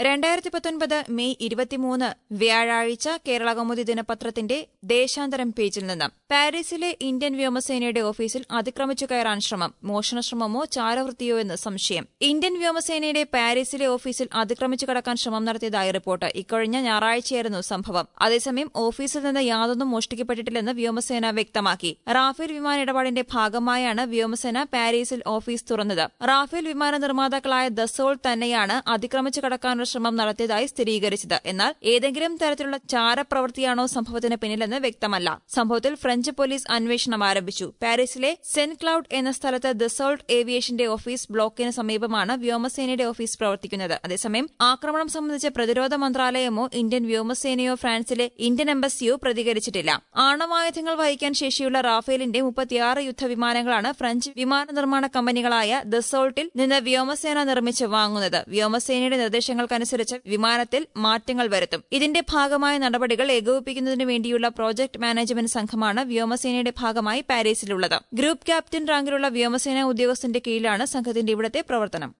രണ്ടായിരത്തി പത്തൊൻപത് മെയ് ഇരുപത്തിമൂന്ന് വ്യാഴാഴ്ച കേരള കൗമുദി ദിനപത്രത്തിന്റെ ദേശാന്തരം പേജിൽ നിന്ന് പാരീസിലെ ഇന്ത്യൻ വ്യോമസേനയുടെ ഓഫീസിൽ അതിക്രമിച്ചു കയറാൻ ശ്രമം മോഷണശ്രമമോ ചാരവൃത്തിയോ എന്ന് സംശയം ഇന്ത്യൻ വ്യോമസേനയുടെ പാരീസിലെ ഓഫീസിൽ അതിക്രമിച്ചു കടക്കാൻ ശ്രമം നടത്തിയതായി റിപ്പോർട്ട് ഇക്കഴിഞ്ഞ ഞായറാഴ്ചയായിരുന്നു സംഭവം അതേസമയം ഓഫീസിൽ നിന്ന് യാതൊന്നും മോഷ്ടിക്കപ്പെട്ടിട്ടില്ലെന്ന് വ്യോമസേന വ്യക്തമാക്കി റാഫേൽ വിമാന ഇടപാടിന്റെ ഭാഗമായാണ് വ്യോമസേന പാരീസിൽ ഓഫീസ് തുറന്നത് റാഫേൽ വിമാന നിർമ്മാതാക്കളായ ദസോൾ തന്നെയാണ് അതിക്രമിച്ചു കടക്കാനുള്ള ശ്രമം നടത്തിയതായി സ്ഥിരീകരിച്ചത് എന്നാൽ ഏതെങ്കിലും തരത്തിലുള്ള ചാരപ്രവൃത്തിയാണോ സംഭവത്തിന് പിന്നിലെന്ന് വ്യക്തമല്ല സംഭവത്തിൽ ഫ്രഞ്ച് പോലീസ് അന്വേഷണം ആരംഭിച്ചു പാരീസിലെ സെന്റ് ക്ലൌഡ് എന്ന സ്ഥലത്ത് ദസോൾട്ട് ഏവിയേഷന്റെ ഓഫീസ് ബ്ലോക്കിന് സമീപമാണ് വ്യോമസേനയുടെ ഓഫീസ് പ്രവർത്തിക്കുന്നത് അതേസമയം ആക്രമണം സംബന്ധിച്ച് പ്രതിരോധ മന്ത്രാലയമോ ഇന്ത്യൻ വ്യോമസേനയോ ഫ്രാൻസിലെ ഇന്ത്യൻ എംബസിയോ പ്രതികരിച്ചിട്ടില്ല ആണവായുധങ്ങൾ വഹിക്കാൻ ശേഷിയുള്ള റാഫേലിന്റെ മുപ്പത്തിയാറ് യുദ്ധവിമാനങ്ങളാണ് ഫ്രഞ്ച് വിമാന നിർമ്മാണ കമ്പനികളായ ദസോൾട്ടിൽ നിന്ന് വ്യോമസേന നിർമ്മിച്ച് വാങ്ങുന്നത് വ്യോമസേനയുടെ നിർദ്ദേശങ്ങൾക്കനുസരിച്ച് വിമാനത്തിൽ മാറ്റങ്ങൾ വരുത്തും ഇതിന്റെ ഭാഗമായ നടപടികൾ ഏകോപിപ്പിക്കുന്നതിനു വേണ്ടിയുള്ള പ്രോജക്ട് മാനേജ്മെന്റ് സംഘമാണ് വ്യോമസേനയുടെ ഭാഗമായി പാരീസിലുള്ളത് ഗ്രൂപ്പ് ക്യാപ്റ്റൻ റാങ്കിലുള്ള വ്യോമസേനാ ഉദ്യോഗസ്ഥന്റെ കീഴിലാണ് സംഘത്തിന്റെ ഇവിടത്തെ പ്രവർത്തനം